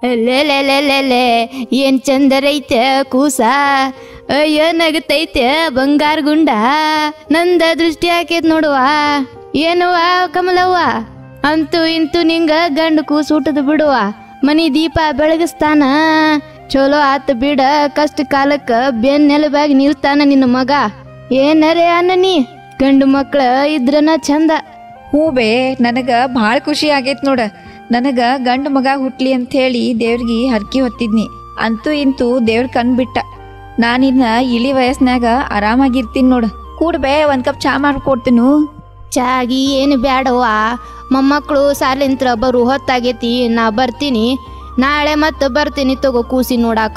ಲೇ ಲೇ ಲೇ ಲೇ ಲೇ ಏನ್ ಚಂದರೈತೆ ಕೂಸ ಅಯ್ಯೋ ನಗತೈತೆ ಬಂಗಾರ ಗುಂಡ ನಂದ ದೃಷ್ಟಿ ಹಾಕೈತ್ ನೋಡುವ ಏನವ್ವ ಕಮಲವ್ವ ಅಂತೂ ಇಂತೂ ನಿಂಗ ಗಂಡು ಕೂಸು ಊಟದ ಬಿಡುವ ಮನಿ ದೀಪ ಬೆಳಗಿಸ್ತಾನ ಚಲೋ ಆತ ಬಿಡ ಕಷ್ಟ ಕಾಲಕ್ಕ ಬೆನ್ನೆಲುಬಾಗಿ ನಿಲ್ತಾನ ನಿನ್ನ ಮಗ ಏನರೇ ಅನ್ನನಿ ಗಂಡು ಮಕ್ಳ ಇದ್ರನ ಚಂದ ಹ್ಞೂ ಬೇ ನನಗ ಭಾಳ ಖುಷಿ ಆಗೈತ್ ನೋಡ ನನಗ ಗಂಡು ಮಗ ಹುಟ್ಲಿ ಅಂಥೇಳಿ ದೇವ್ರಿಗೆ ಹರಕೆ ಹೊತ್ತಿದ್ನಿ ಅಂತೂ ಇಂತೂ ದೇವ್ರ ಕಣ್ಬಿಟ್ಟ ನಾನಿನ್ನ ಇಳಿ ವಯಸ್ನ್ಯಾಗ ಆರಾಮಾಗಿರ್ತೀನಿ ನೋಡ ಕೂಡ ಬೇ ಒಂದ್ ಕಪ್ ಚಾ ಮಾಡ್ಕೊಡ್ತೀನು ಚಾಗಿ ಏನು ಬ್ಯಾಡವ್ವ ಮೊಮ್ಮಕ್ಕಳು ಸಾಲಿಂತ್ರ ಬರು ಹೊತ್ತಾಗೈತಿ ನಾ ಬರ್ತೀನಿ ನಾಳೆ ಮತ್ತೆ ಬರ್ತೀನಿ ತಗೋ ಕೂಸಿ ನೋಡಾಕ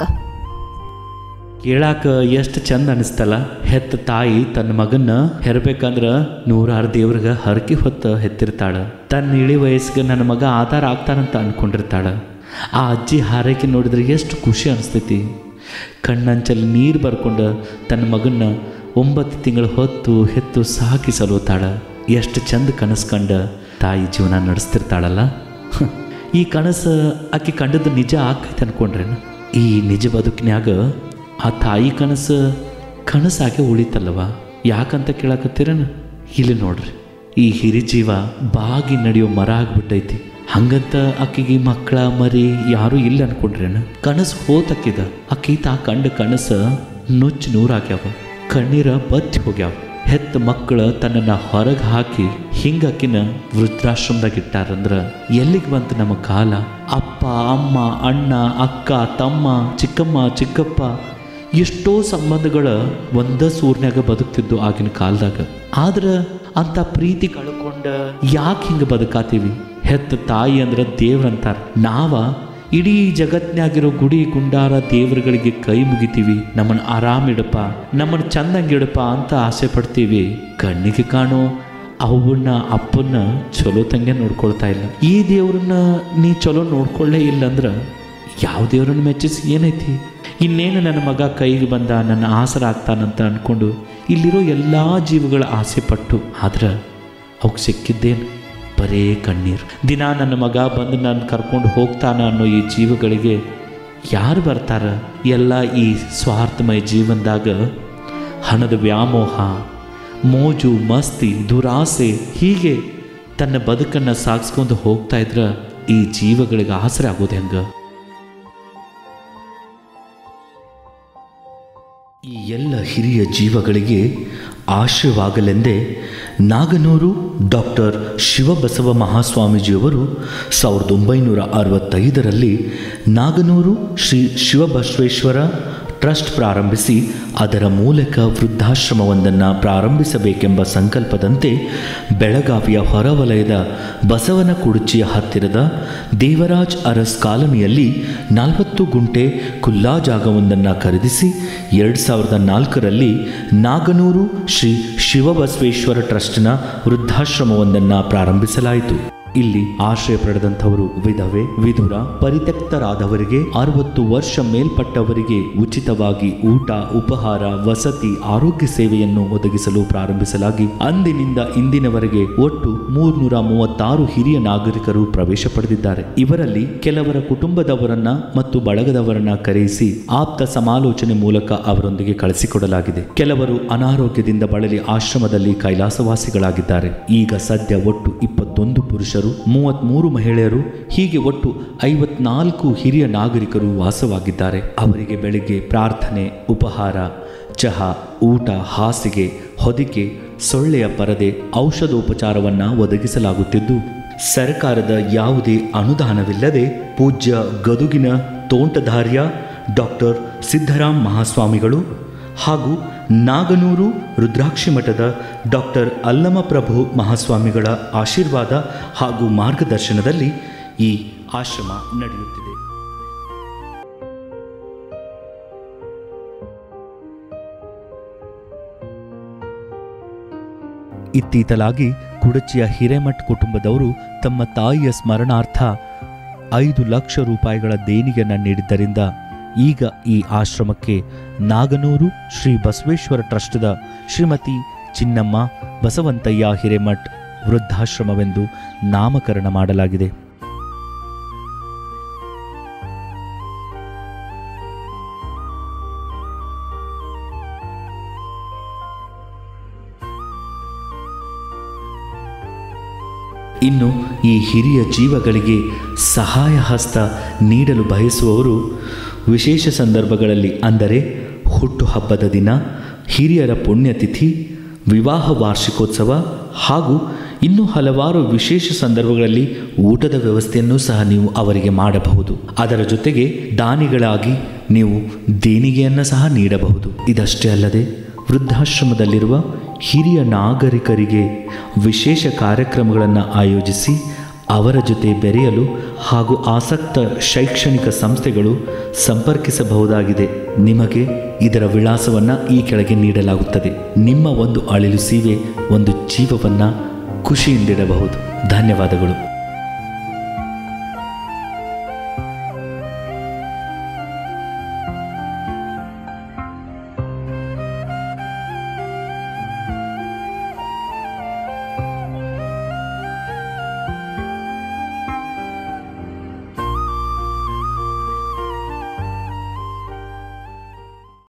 ಕೇಳಾಕ ಎಷ್ಟು ಚಂದ ಅನಿಸ್ತಲ್ಲ ಹೆತ್ತ ತಾಯಿ ತನ್ನ ಮಗನ್ನ ಹೆರ್ಬೇಕಂದ್ರ ನೂರಾರು ದೇವ್ರಿಗೆ ಹರಕೆ ಹೊತ್ತ ಹೆತ್ತಿರ್ತಾಳ ತನ್ನ ಇಳಿ ವಯಸ್ಸಿಗೆ ನನ್ನ ಮಗ ಆಧಾರ ಆಗ್ತಾನಂತ ಅನ್ಕೊಂಡಿರ್ತಾಳ ಆ ಅಜ್ಜಿ ಹಾರೈಕೆ ನೋಡಿದ್ರೆ ಎಷ್ಟು ಖುಷಿ ಅನಿಸ್ತೈತಿ ಕಣ್ಣಂಚಲ್ಲಿ ನೀರು ಬರ್ಕೊಂಡು ತನ್ನ ಮಗನ್ನ ಒಂಬತ್ತು ತಿಂಗಳ ಹೊತ್ತು ಹೆತ್ತು ಸಾಕಿ ಸಲುತ್ತಾಳ ಎಷ್ಟು ಚಂದ ಕನಸು ಕಂಡ ತಾಯಿ ಜೀವನ ನಡೆಸ್ತಿರ್ತಾಳಲ್ಲ ಹ, ಈ ಕನಸು ಆಕೆ ಕಂಡದ್ದು ನಿಜ ಆಕೈತೆ ಅನ್ಕೊಂಡ್ರೇನು ಈ ನಿಜ ಬದುಕಿನ್ಯಾಗ ಆ ತಾಯಿ ಕನಸು ಕನಸಾಗೆ ಉಳಿತಲ್ಲವ ಯಾಕಂತ ಕೇಳಕತ್ತೀರನ ಇಲ್ಲಿ ನೋಡ್ರಿ ಈ ಹಿರಿ ಜೀವ ಬಾಗಿ ನಡೆಯೋ ಮರ ಆಗ್ಬಿಟ್ಟೈತಿ ಹಂಗಂತ ಆಕಿಗೆ ಮಕ್ಕಳ ಮರಿ ಯಾರೂ ಇಲ್ಲ ಅನ್ಕೊಂಡ್ರೇನ ಕನಸು ಹೋತಕ್ಕಿದ ಆಕಿ ತಾ ಕಂಡ ಕನಸ ನುಚ್ಚು ನೂರಾಗ್ಯಾವ ಕಣ್ಣೀರ ಬತ್ತಿ ಹೋಗ್ಯಾವ ಹೆತ್ತ ಮಕ್ಕಳ ತನ್ನನ್ನ ಹೊರಗೆ ಹಾಕಿ ಹಿಂಗಾಕಿನ ವೃದ್ಧಾಶ್ರಮದಾಗ ಇಟ್ಟಾರಂದ್ರ ಎಲ್ಲಿಗೆ ಬಂತು ನಮ್ಮ ಕಾಲ ಅಪ್ಪ ಅಮ್ಮ ಅಣ್ಣ ಅಕ್ಕ ತಮ್ಮ ಚಿಕ್ಕಮ್ಮ ಚಿಕ್ಕಪ್ಪ ಎಷ್ಟೋ ಸಂಬಂಧಗಳ ಒಂದ ಸೂರ್ನ್ಯಾಗ ಬದುಕ್ತಿದ್ದು ಆಗಿನ ಕಾಲದಾಗ ಆದ್ರ ಅಂತ ಪ್ರೀತಿ ಕಳ್ಕೊಂಡ ಯಾಕೆ ಹಿಂಗೆ ಬದುಕಾತೀವಿ ಹೆತ್ತ ತಾಯಿ ಅಂದ್ರ ದೇವ್ರಂತಾರ ನಾವ ಇಡೀ ಜಗತ್ನ್ಯಾಗಿರೋ ಗುಡಿ ಗುಂಡಾರ ದೇವರುಗಳಿಗೆ ಕೈ ಮುಗಿತೀವಿ ನಮ್ಮನ್ನ ಆರಾಮಿಡಪ್ಪ ನಮ್ಮನ್ನ ಚಂದಂಗಿಡಪ್ಪ ಅಂತ ಆಸೆ ಪಡ್ತೀವಿ ಕಣ್ಣಿಗೆ ಕಾಣೋ ಅವನ್ನ ಅಪ್ಪನ್ನ ಚಲೋ ತಂಗೆ ನೋಡ್ಕೊಳ್ತಾ ಇಲ್ಲ ಈ ದೇವ್ರನ್ನ ನೀ ಚಲೋ ನೋಡ್ಕೊಳ್ಳೇ ಇಲ್ಲ ಅಂದ್ರ ಯಾವ ದೇವ್ರನ್ನ ಮೆಚ್ಚಿಸಿ ಏನೈತಿ ಇನ್ನೇನು ನನ್ನ ಮಗ ಕೈಗೆ ಬಂದ ನನ್ನ ಆಸರ ಆಗ್ತಾನಂತ ಅಂದ್ಕೊಂಡು ಇಲ್ಲಿರೋ ಎಲ್ಲ ಜೀವಗಳ ಆಸೆ ಪಟ್ಟು ಆದ್ರೆ ಅವಕ್ಕೆ ಸಿಕ್ಕಿದ್ದೇನು ಬರೇ ಕಣ್ಣೀರು ದಿನ ನನ್ನ ಮಗ ಬಂದು ನಾನು ಕರ್ಕೊಂಡು ಹೋಗ್ತಾನ ಅನ್ನೋ ಈ ಜೀವಗಳಿಗೆ ಯಾರು ಬರ್ತಾರ ಎಲ್ಲ ಈ ಸ್ವಾರ್ಥಮಯ ಜೀವನದಾಗ ಹಣದ ವ್ಯಾಮೋಹ ಮೋಜು ಮಸ್ತಿ ದುರಾಸೆ ಹೀಗೆ ತನ್ನ ಬದುಕನ್ನು ಸಾಗಿಸ್ಕೊಂಡು ಹೋಗ್ತಾ ಇದ್ರ ಈ ಜೀವಗಳಿಗೆ ಆಸರೆ ಆಗೋದು ಹೆಂಗ ಈ ಎಲ್ಲ ಹಿರಿಯ ಜೀವಗಳಿಗೆ ಆಶ್ರಯವಾಗಲೆಂದೇ ನಾಗನೂರು ಡಾಕ್ಟರ್ ಶಿವಬಸವ ಮಹಾಸ್ವಾಮೀಜಿಯವರು ಸಾವಿರದ ಒಂಬೈನೂರ ಅರವತ್ತೈದರಲ್ಲಿ ನಾಗನೂರು ಶ್ರೀ ಶಿವಬಸವೇಶ್ವರ ಟ್ರಸ್ಟ್ ಪ್ರಾರಂಭಿಸಿ ಅದರ ಮೂಲಕ ವೃದ್ಧಾಶ್ರಮವೊಂದನ್ನು ಪ್ರಾರಂಭಿಸಬೇಕೆಂಬ ಸಂಕಲ್ಪದಂತೆ ಬೆಳಗಾವಿಯ ಹೊರವಲಯದ ಬಸವನ ಕುಡುಚಿಯ ಹತ್ತಿರದ ದೇವರಾಜ್ ಅರಸ್ ಕಾಲನಿಯಲ್ಲಿ ನಲವತ್ತು ಗುಂಟೆ ಖುಲ್ಲಾ ಜಾಗವೊಂದನ್ನು ಖರೀದಿಸಿ ಎರಡು ಸಾವಿರದ ನಾಲ್ಕರಲ್ಲಿ ನಾಗನೂರು ಶ್ರೀ ಶಿವಬಸವೇಶ್ವರ ಟ್ರಸ್ಟ್ನ ವೃದ್ಧಾಶ್ರಮವೊಂದನ್ನು ಪ್ರಾರಂಭಿಸಲಾಯಿತು ಇಲ್ಲಿ ಆಶ್ರಯ ಪಡೆದಂಥವರು ವಿಧವೆ ವಿಧುರ ಪರಿತ್ಯಕ್ತರಾದವರಿಗೆ ಅರವತ್ತು ವರ್ಷ ಮೇಲ್ಪಟ್ಟವರಿಗೆ ಉಚಿತವಾಗಿ ಊಟ ಉಪಹಾರ ವಸತಿ ಆರೋಗ್ಯ ಸೇವೆಯನ್ನು ಒದಗಿಸಲು ಪ್ರಾರಂಭಿಸಲಾಗಿ ಅಂದಿನಿಂದ ಇಂದಿನವರೆಗೆ ಒಟ್ಟು ಮೂರ್ನೂರ ಮೂವತ್ತಾರು ಹಿರಿಯ ನಾಗರಿಕರು ಪ್ರವೇಶ ಪಡೆದಿದ್ದಾರೆ ಇವರಲ್ಲಿ ಕೆಲವರ ಕುಟುಂಬದವರನ್ನ ಮತ್ತು ಬಳಗದವರನ್ನ ಕರೆಯಿಸಿ ಆಪ್ತ ಸಮಾಲೋಚನೆ ಮೂಲಕ ಅವರೊಂದಿಗೆ ಕಳಿಸಿಕೊಡಲಾಗಿದೆ ಕೆಲವರು ಅನಾರೋಗ್ಯದಿಂದ ಬಳಲಿ ಆಶ್ರಮದಲ್ಲಿ ಕೈಲಾಸವಾಸಿಗಳಾಗಿದ್ದಾರೆ ಈಗ ಸದ್ಯ ಒಟ್ಟು ಇಪ್ಪತ್ತೊಂದು ಪುರುಷರು ಮೂವತ್ಮೂರು ಮಹಿಳೆಯರು ಹೀಗೆ ಒಟ್ಟು ಐವತ್ನಾಲ್ಕು ಹಿರಿಯ ನಾಗರಿಕರು ವಾಸವಾಗಿದ್ದಾರೆ ಅವರಿಗೆ ಬೆಳಿಗ್ಗೆ ಪ್ರಾರ್ಥನೆ ಉಪಹಾರ ಚಹಾ ಊಟ ಹಾಸಿಗೆ ಹೊದಿಕೆ ಸೊಳ್ಳೆಯ ಪರದೆ ಔಷಧೋಪಚಾರವನ್ನು ಒದಗಿಸಲಾಗುತ್ತಿದ್ದು ಸರ್ಕಾರದ ಯಾವುದೇ ಅನುದಾನವಿಲ್ಲದೆ ಪೂಜ್ಯ ಗದುಗಿನ ತೋಂಟಧಾರ್ಯ ಡಾಕ್ಟರ್ ಸಿದ್ದರಾಮ್ ಮಹಾಸ್ವಾಮಿಗಳು ಹಾಗೂ ನಾಗನೂರು ರುದ್ರಾಕ್ಷಿ ಮಠದ ಡಾಕ್ಟರ್ ಅಲ್ಲಮಪ್ರಭು ಮಹಾಸ್ವಾಮಿಗಳ ಆಶೀರ್ವಾದ ಹಾಗೂ ಮಾರ್ಗದರ್ಶನದಲ್ಲಿ ಈ ಆಶ್ರಮ ನಡೆಯುತ್ತಿದೆ ಇತ್ತೀತಲಾಗಿ ಕುಡಚಿಯ ಹಿರೇಮಠ್ ಕುಟುಂಬದವರು ತಮ್ಮ ತಾಯಿಯ ಸ್ಮರಣಾರ್ಥ ಐದು ಲಕ್ಷ ರೂಪಾಯಿಗಳ ದೇಣಿಗೆಯನ್ನು ನೀಡಿದ್ದರಿಂದ ಈಗ ಈ ಆಶ್ರಮಕ್ಕೆ ನಾಗನೂರು ಶ್ರೀ ಬಸವೇಶ್ವರ ಟ್ರಸ್ಟ್ದ ಶ್ರೀಮತಿ ಚಿನ್ನಮ್ಮ ಬಸವಂತಯ್ಯ ಹಿರೇಮಠ್ ವೃದ್ಧಾಶ್ರಮವೆಂದು ನಾಮಕರಣ ಮಾಡಲಾಗಿದೆ ಇನ್ನು ಈ ಹಿರಿಯ ಜೀವಗಳಿಗೆ ಸಹಾಯ ಹಸ್ತ ನೀಡಲು ಬಯಸುವವರು ವಿಶೇಷ ಸಂದರ್ಭಗಳಲ್ಲಿ ಅಂದರೆ ಹುಟ್ಟುಹಬ್ಬದ ದಿನ ಹಿರಿಯರ ಪುಣ್ಯತಿಥಿ ವಿವಾಹ ವಾರ್ಷಿಕೋತ್ಸವ ಹಾಗೂ ಇನ್ನೂ ಹಲವಾರು ವಿಶೇಷ ಸಂದರ್ಭಗಳಲ್ಲಿ ಊಟದ ವ್ಯವಸ್ಥೆಯನ್ನು ಸಹ ನೀವು ಅವರಿಗೆ ಮಾಡಬಹುದು ಅದರ ಜೊತೆಗೆ ದಾನಿಗಳಾಗಿ ನೀವು ದೇಣಿಗೆಯನ್ನು ಸಹ ನೀಡಬಹುದು ಇದಷ್ಟೇ ಅಲ್ಲದೆ ವೃದ್ಧಾಶ್ರಮದಲ್ಲಿರುವ ಹಿರಿಯ ನಾಗರಿಕರಿಗೆ ವಿಶೇಷ ಕಾರ್ಯಕ್ರಮಗಳನ್ನು ಆಯೋಜಿಸಿ ಅವರ ಜೊತೆ ಬೆರೆಯಲು ಹಾಗೂ ಆಸಕ್ತ ಶೈಕ್ಷಣಿಕ ಸಂಸ್ಥೆಗಳು ಸಂಪರ್ಕಿಸಬಹುದಾಗಿದೆ ನಿಮಗೆ ಇದರ ವಿಳಾಸವನ್ನು ಈ ಕೆಳಗೆ ನೀಡಲಾಗುತ್ತದೆ ನಿಮ್ಮ ಒಂದು ಅಳಿಲು ಸೀವೆ ಒಂದು ಜೀವವನ್ನು ಖುಷಿಯಿಂದಿಡಬಹುದು ಧನ್ಯವಾದಗಳು